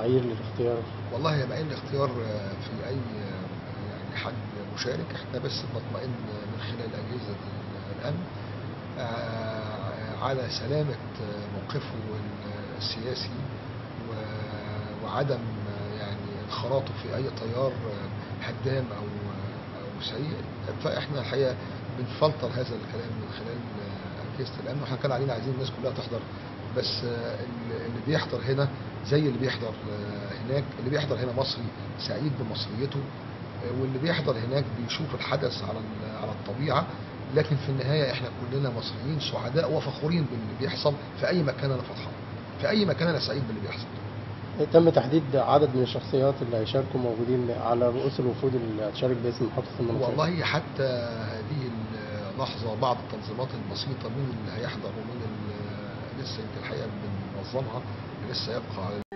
المعايير للاختيار والله يا معين الاختيار آه، في اي آه، يعني حد مشارك احنا بس بنطمئن من خلال اجهزه الامن آه، على سلامه آه، موقفه السياسي و- وعدم آه، يعني انخراطه في اي تيار آه، هدام او او سيء فاحنا الحقيقه بنفلتر هذا الكلام من خلال آه، اجهزه الامن واحنا كان علينا عايزين الناس كلها تحضر بس آه، اللي اللي بيحضر هنا زي اللي بيحضر آه، هناك اللي بيحضر هنا مصري سعيد بمصريته آه، واللي بيحضر هناك بيشوف الحدث على ال- على الطبيعه لكن في النهايه احنا كلنا مصريين سعداء وفخورين باللي بيحصل في اي مكان انا فرحان في اي مكان انا سعيد باللي بيحصل تم تحديد عدد من الشخصيات اللي هيشاركوا موجودين على رؤوس الوفود اللي هتشارك باسم محافظة المنصورة والله حتى هذه اللحظه بعض التنظيمات البسيطه مين اللي هيحضر ومين اللي لسه يمكن الحقيقه بننظمها لسه يبقى على